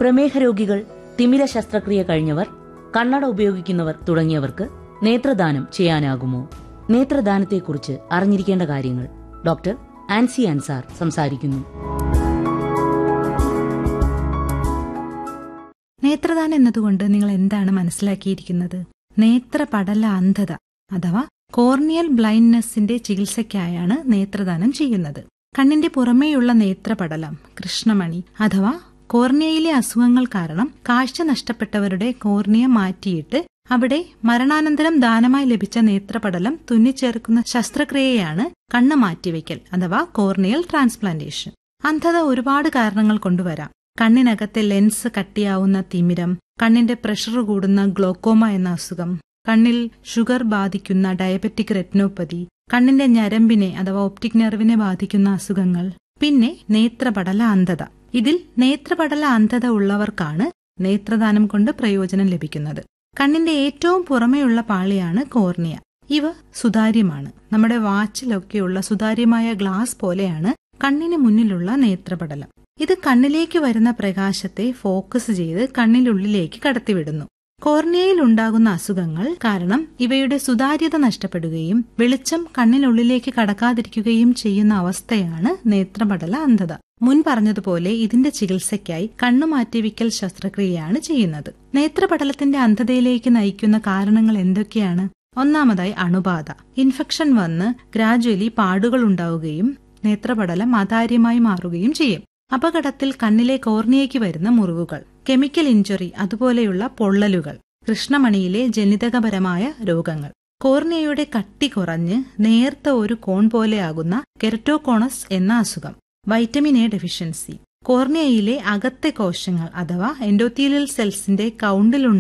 പ്രമേഹ രോഗികൾ തിമിര ശസ്ത്രക്രിയ കഴിഞ്ഞവർ കണ്ണട ഉപയോഗിക്കുന്നവർ തുടങ്ങിയവർക്ക് നേത്രദാനം ചെയ്യാനാകുമോ നേത്രദാനത്തെക്കുറിച്ച് അറിഞ്ഞിരിക്കേണ്ട കാര്യങ്ങൾ ഡോക്ടർ ആൻസി അൻസാർ സംസാരിക്കുന്നു നേത്രദാനം എന്നതുകൊണ്ട് നിങ്ങൾ എന്താണ് മനസ്സിലാക്കിയിരിക്കുന്നത് നേത്രപടല അന്ധത അഥവാ കോർണിയൽ ബ്ലൈൻഡ്നെസ്സിന്റെ ചികിത്സയ്ക്കായാണ് നേത്രദാനം ചെയ്യുന്നത് കണ്ണിന്റെ പുറമേയുള്ള നേത്രപടലം കൃഷ്ണമണി അഥവാ കോർണിയയിലെ അസുഖങ്ങൾ കാരണം കാഴ്ച നഷ്ടപ്പെട്ടവരുടെ കോർണിയ മാറ്റിയിട്ട് അവിടെ മരണാനന്തരം ദാനമായി ലഭിച്ച നേത്രപടലം തുന്നിച്ചേർക്കുന്ന ശസ്ത്രക്രിയയാണ് കണ്ണ് മാറ്റിവെക്കൽ അഥവാ കോർണിയൽ ട്രാൻസ്പ്ലാന്റേഷൻ അന്ധത ഒരുപാട് കാരണങ്ങൾ കൊണ്ടുവരാം കണ്ണിനകത്തെ ലെൻസ് കട്ടിയാവുന്ന തിമിരം കണ്ണിന്റെ പ്രഷർ കൂടുന്ന ഗ്ലോക്കോമ എന്ന അസുഖം കണ്ണിൽ ഷുഗർ ബാധിക്കുന്ന ഡയബറ്റിക് റെറ്റിനോപ്പതി കണ്ണിന്റെ ഞരമ്പിനെ അഥവാ ഒപ്റ്റിക് നെർവിനെ ബാധിക്കുന്ന അസുഖങ്ങൾ പിന്നെ നേത്രപടല അന്ധത ഇതിൽ നേത്രപടല അന്ധത ഉള്ളവർക്കാണ് നേത്രദാനം കൊണ്ട് പ്രയോജനം ലഭിക്കുന്നത് കണ്ണിന്റെ ഏറ്റവും പുറമെയുള്ള പാളിയാണ് കോർണിയ ഇവ സുതാര്യമാണ് നമ്മുടെ വാച്ചിലൊക്കെയുള്ള സുതാര്യമായ ഗ്ലാസ് പോലെയാണ് കണ്ണിന് മുന്നിലുള്ള നേത്രപടലം ഇത് കണ്ണിലേക്ക് വരുന്ന പ്രകാശത്തെ ഫോക്കസ് ചെയ്ത് കണ്ണിനുള്ളിലേക്ക് കടത്തിവിടുന്നു കോർണിയയിൽ ഉണ്ടാകുന്ന അസുഖങ്ങൾ കാരണം ഇവയുടെ സുതാര്യത നഷ്ടപ്പെടുകയും വെളിച്ചം കണ്ണിനുള്ളിലേക്ക് കടക്കാതിരിക്കുകയും ചെയ്യുന്ന അവസ്ഥയാണ് നേത്രപടല അന്ധത മുൻ പറഞ്ഞതുപോലെ ഇതിന്റെ ചികിത്സയ്ക്കായി കണ്ണുമാറ്റിവിക്കൽ ശസ്ത്രക്രിയയാണ് ചെയ്യുന്നത് നേത്രപടലത്തിന്റെ അന്ധതയിലേക്ക് നയിക്കുന്ന കാരണങ്ങൾ എന്തൊക്കെയാണ് ഒന്നാമതായി അണുബാധ ഇൻഫെക്ഷൻ വന്ന് ഗ്രാജുവലി പാടുകൾ ഉണ്ടാവുകയും നേത്രപടലം അതാര്യമായി മാറുകയും ചെയ്യും അപകടത്തിൽ കണ്ണിലെ കോർണിയയ്ക്ക് വരുന്ന മുറിവുകൾ കെമിക്കൽ ഇഞ്ചുറി അതുപോലെയുള്ള പൊള്ളലുകൾ കൃഷ്ണമണിയിലെ ജനിതകപരമായ രോഗങ്ങൾ കോർണിയയുടെ കട്ടി കുറഞ്ഞ് നേർത്ത ഒരു കോൺ പോലെയാകുന്ന കെരറ്റോകോണസ് എന്ന അസുഖം വൈറ്റമിൻ എ ഡെഫിഷ്യൻസി കോർണിയയിലെ അകത്തെ കോശങ്ങൾ അഥവാ എൻഡോത്തീലിയൽ സെൽസിന്റെ കൗണ്ടിൽ